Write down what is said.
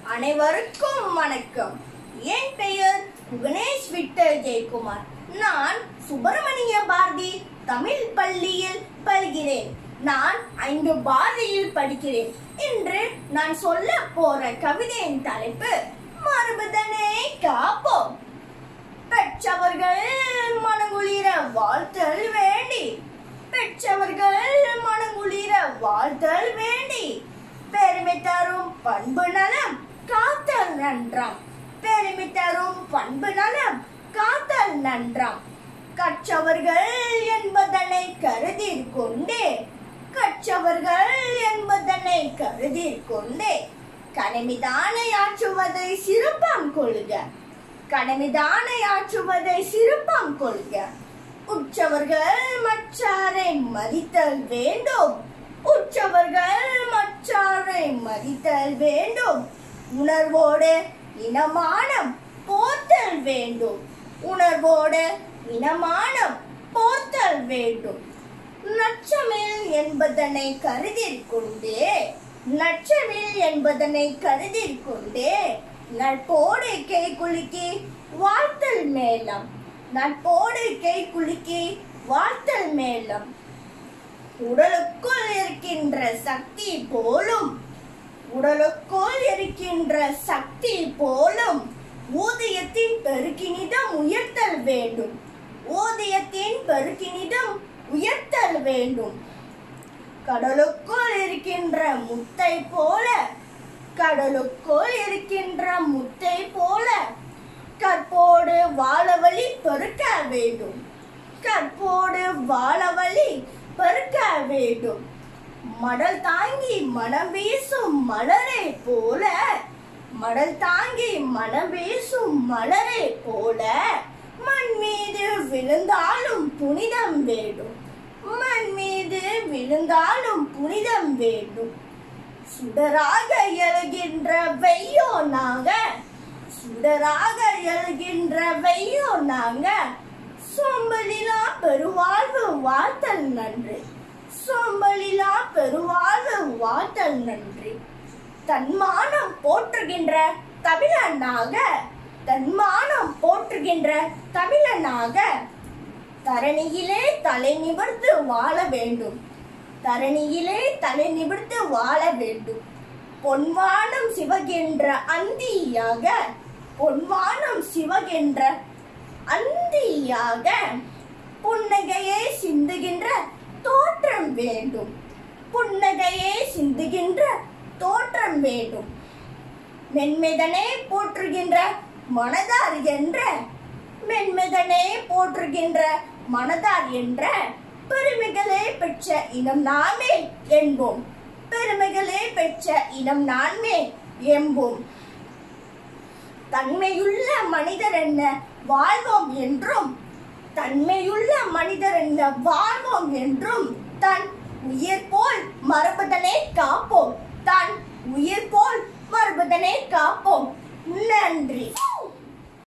அனைவருக்கும் வணக்கம் என் பெயர் கணேஷ் விட்டல் ஜெயக்குமார் நான் சுப்பிரமணிய பாரதி தமிழ் பள்ளியில் பயில்கிறேன் நான் ஐந்து பாரதியில் படிக்கிறேன் இன்று நான் சொல்ல போற கவிதையின் தலைப்பு மரபுதனை காப்போம் பெற்றவர்கள் மனங்குளிர வாழ்த்தல் வேண்டி பெற்றவர்கள் மனங்குளிர வாழ்த்தல் வேண்டி பெருமை தரும் பண்பு நலம் காத்தல் நன்றாம் பெருமை தரும் பண்பு நலம் காத்தல் நன்றாம் கற்றவர்கள் என்பதனை கருதிற் கொண்டே கற்றவர்கள் என்பதனை கருதிற் கொண்டே கடமைதானை ஆற்றுவதை சிறப்பாம் கொள்க கடமைதானை ஆற்றுவதை சிறப்பாம் கொள்க உற்றவர்கள் மற்றாரை மதித்தல் வேண்டும் உற்றவர்கள் மற்றாரை மதித்தல் வேண்டும் உணர்வோடு இனமானம் போத்தல் வேண்டும் உணர்வோடு இனமானம் போத்தல் வேண்டும் நச்சமில் என்பதனை கருதிற் கொண்டே நச்சமில் என்பதனை கருதிற் கொண்டே நட்போடு கை குலுக்கி வாழ்த்தல் மேலம் நட்போடு கை குலுக்கி வாழ்த்தல் மேலம் உடலுக்குள் இருக்கின்ற சக்தி போலும் உடலுக்குள் இருக்கின்ற சக்தி போலும் ஊதியத்தின் பெருக்கினிடம் உயர்த்தல் வேண்டும் ஊதியத்தின் பெருக்கினிடம் உயர்த்தல் வேண்டும் கடலுக்குள் இருக்கின்ற முத்தை போல கடலுக்குள் இருக்கின்ற முத்தை போல கற்போடு வாழவழி பெருக்க வேண்டும் கற்போடு வாழவழி பெருக்க வேண்டும் மடல் தாங்கி மனம் வீசும் மலரை போல மடல் தாங்கி மனம் வீசும் மலரை போல மண் மீது விழுந்தாலும் புனிதம் வேண்டும் மண் மீது விழுந்தாலும் புனிதம் வேண்டும் சுடராக எழுகின்ற வெய்யோ நாங்க சுடராக எழுகின்ற வெய்யோ நாங்க சோம்பலிலா பெருவாழ்வு வாழ்த்தல் நன்றி சோம்பலிலா பெருவாழ்வு வாழ்த்தல் நன்றி தன்மானம் போற்றுகின்ற தமிழனாக தன்மானம் போற்றுகின்ற தமிழனாக தரணியிலே தலை நிமிர்ந்து வாழ வேண்டும் தரணியிலே தலை நிமிர்ந்து வாழ வேண்டும் பொன்வானம் சிவகின்ற அந்தியாக பொன்வானம் சிவகின்ற அந்தியாக புன்னகையை சிந்துகின்ற தோற்றம் வேண்டும் புன்னகையை சிந்துகின்ற தோற்றம் வேண்டும் மென்மைதனை போற்றுகின்ற மனதார் என்ற மென்மைதனை போற்றுகின்ற மனதார் என்ற பெருமைகளை பெற்ற இனம் நாமே என்போம் பெருமைகளை பெற்ற இனம் நான்மே என்போம் தன்மையுள்ள மனிதர் என்ன வாழ்வோம் என்றும் தன்மையுள்ள மனிதர் என்ன வாழ்வோம் என்றும் தன் உயிர் போல் மரபுதனை காப்போம் தன் உயிர் போல் மரபுதனை காப்போம் நன்றி